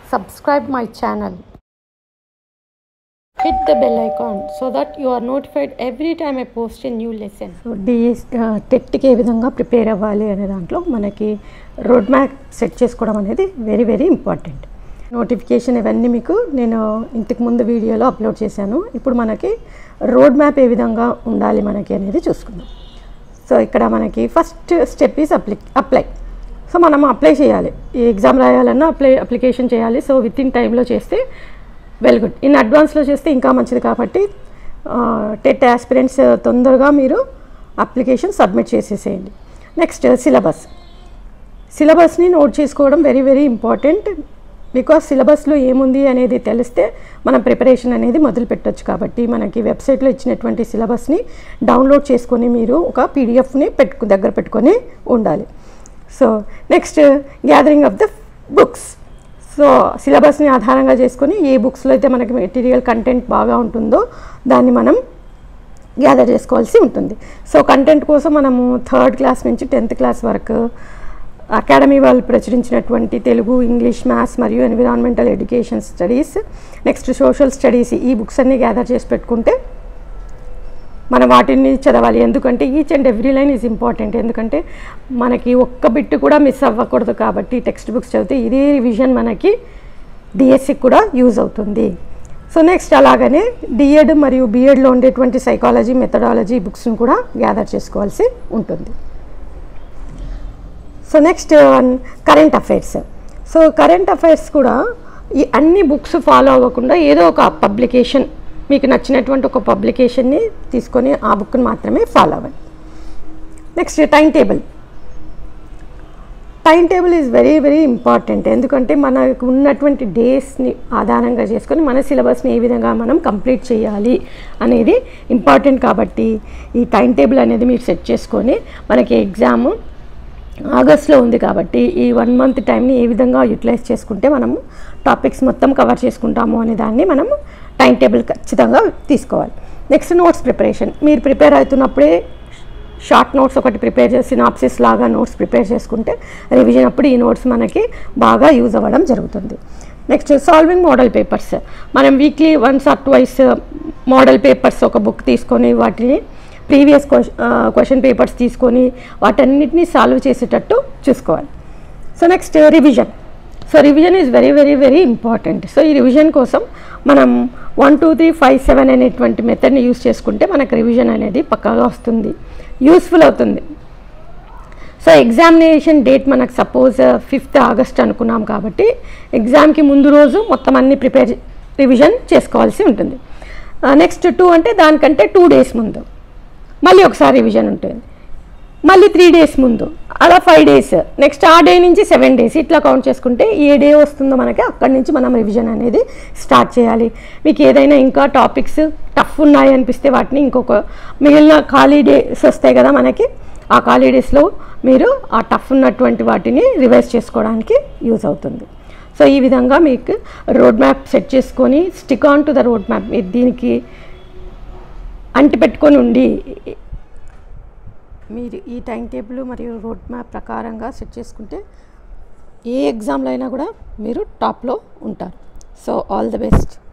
subscribe my channel. Hit the bell icon so that you are notified every time I post a new lesson. So D టెట్కి ఏ విధంగా prepare అవ్వాలి అనే దాంట్లో మనకి road map set చేసుకోవడం అనేది వెరీ వెరీ ఇంపార్టెంట్ నోటిఫికేషన్ ఇవన్నీ మీకు నేను ఇంతకు ముందు వీడియోలో అప్లోడ్ చేశాను ఇప్పుడు మనకి రోడ్ మ్యాప్ ఏ విధంగా ఉండాలి మనకి అనేది చూసుకుందాం సో ఇక్కడ మనకి ఫస్ట్ స్టెప్ ఈజ్ అప్లి అప్లై సో మనం అప్లై చేయాలి ఈ ఎగ్జామ్ రాయాలన్నా అప్లై అప్లికేషన్ చేయాలి సో విత్ ఇన్ టైంలో చేస్తే వెల్ గుడ్ ఇన్ అడ్వాన్స్లో చేస్తే ఇంకా మంచిది కాబట్టి టెట్ ఆస్పిరెంట్స్ తొందరగా మీరు అప్లికేషన్ సబ్మిట్ చేసేసేయండి నెక్స్ట్ సిలబస్ సిలబస్ని నోట్ చేసుకోవడం వెరీ వెరీ ఇంపార్టెంట్ బికాస్ సిలబస్లో ఏముంది అనేది తెలిస్తే మనం ప్రిపరేషన్ అనేది మొదలు పెట్టొచ్చు కాబట్టి మనకి వెబ్సైట్లో ఇచ్చినటువంటి సిలబస్ని డౌన్లోడ్ చేసుకొని మీరు ఒక పీడిఎఫ్ని పెట్టుకు దగ్గర పెట్టుకొని ఉండాలి so next gathering of the books so సిలబస్ని ఆధారంగా చేసుకొని ఏ బుక్స్లో అయితే మనకి మెటీరియల్ కంటెంట్ బాగా ఉంటుందో దాన్ని మనం గ్యాదర్ చేసుకోవాల్సి ఉంటుంది సో కంటెంట్ కోసం మనము థర్డ్ క్లాస్ నుంచి టెన్త్ క్లాస్ వరకు అకాడమీ వాళ్ళు ప్రచురించినటువంటి తెలుగు ఇంగ్లీష్ మ్యాథ్స్ మరియు environmental education studies next social studies ఈ బుక్స్ అన్నీ గ్యాదర్ చేసి పెట్టుకుంటే మనం వాటిని చదవాలి ఎందుకంటే each and every line is important ఎందుకంటే మనకి ఒక్క బిట్ కూడా మిస్ అవ్వకూడదు కాబట్టి టెక్స్ట్ బుక్స్ చదివితే ఇదే రివిజన్ మనకి డిఎస్సికి కూడా యూజ్ అవుతుంది సో నెక్స్ట్ అలాగనే డిఎడ్ మరియు బిఎడ్లో ఉండేటువంటి సైకాలజీ మెథడాలజీ బుక్స్ని కూడా గ్యాదర్ చేసుకోవాల్సి ఉంటుంది so next current affairs so current affairs కూడా ఈ అన్ని బుక్స్ ఫాలో అవ్వకుండా ఏదో ఒక పబ్లికేషన్ మీకు నచ్చినటువంటి ఒక పబ్లికేషన్ని తీసుకొని ఆ బుక్ని మాత్రమే ఫాలో అవ్వండి next time table time table is very very important ఎందుకంటే మనకు ఉన్నటువంటి డేస్ని ఆధారంగా చేసుకొని మన సిలబస్ని ఏ విధంగా మనం కంప్లీట్ చేయాలి అనేది ఇంపార్టెంట్ కాబట్టి ఈ టైం టేబుల్ అనేది మీరు సెట్ చేసుకొని మనకి ఎగ్జామ్ ఆగస్ట్లో ఉంది కాబట్టి ఈ వన్ మంత్ టైంని ఏ విధంగా యూటిలైజ్ చేసుకుంటే మనము టాపిక్స్ మొత్తం కవర్ చేసుకుంటాము అనే దాన్ని మనము టైం టేబుల్ ఖచ్చితంగా తీసుకోవాలి నెక్స్ట్ నోట్స్ ప్రిపరేషన్ మీరు ప్రిపేర్ అవుతున్నప్పుడే షార్ట్ నోట్స్ ఒకటి ప్రిపేర్ చేసి సినాప్సిస్ లాగా నోట్స్ ప్రిపేర్ చేసుకుంటే రివిజన్ అప్పుడు ఈ నోట్స్ మనకి బాగా యూజ్ అవ్వడం జరుగుతుంది నెక్స్ట్ సాల్వింగ్ మోడల్ పేపర్స్ మనం weekly once or twice model papers ఒక బుక్ తీసుకొని వాటిని ప్రీవియస్ క్వశ్చన్ పేపర్స్ తీసుకొని వాటన్నిటిని సాల్వ్ చేసేటట్టు చూసుకోవాలి so next revision so revision is very very very important so ఈ రివిజన్ కోసం మనం one two three five seven అనేటువంటి మెథడ్ని యూస్ చేసుకుంటే మనకు రివిజన్ అనేది పక్కాగా వస్తుంది యూస్ఫుల్ అవుతుంది సో ఎగ్జామినేషన్ డేట్ మనకు సపోజ్ ఫిఫ్త్ ఆగస్ట్ అనుకున్నాం కాబట్టి ఎగ్జామ్కి ముందు రోజు మొత్తం అన్ని ప్రిపేర్ రివిజన్ చేసుకోవాల్సి ఉంటుంది నెక్స్ట్ టూ అంటే దానికంటే టూ డేస్ ముందు మళ్ళీ ఒకసారి రివిజన్ ఉంటుంది మళ్ళీ త్రీ డేస్ ముందు అలా ఫైవ్ డేస్ నెక్స్ట్ ఆ డే నుంచి సెవెన్ డేస్ ఇట్లా కౌంట్ చేసుకుంటే ఏ డే వస్తుందో మనకి అక్కడి నుంచి మనం రివిజన్ అనేది స్టార్ట్ చేయాలి మీకు ఏదైనా ఇంకా టాపిక్స్ టఫ్ ఉన్నాయి అనిపిస్తే వాటిని ఇంకొక మిగిలిన ఖాళీ డేస్ వస్తాయి కదా మనకి ఆ ఖాళీ డేస్లో మీరు ఆ టఫ్ ఉన్నటువంటి వాటిని రివైజ్ చేసుకోవడానికి యూజ్ అవుతుంది సో ఈ విధంగా మీకు రోడ్ మ్యాప్ సెట్ చేసుకొని stick on to the road map మీరు దీనికి అంటి పెట్టుకొని ఉండి మీరు ఈ టైం టేబుల్ మరియు రోడ్ మ్యాప్ ప్రకారంగా సెట్ చేసుకుంటే ఏ ఎగ్జామ్లో అయినా కూడా మీరు టాప్లో ఉంటారు సో ఆల్ ద బెస్ట్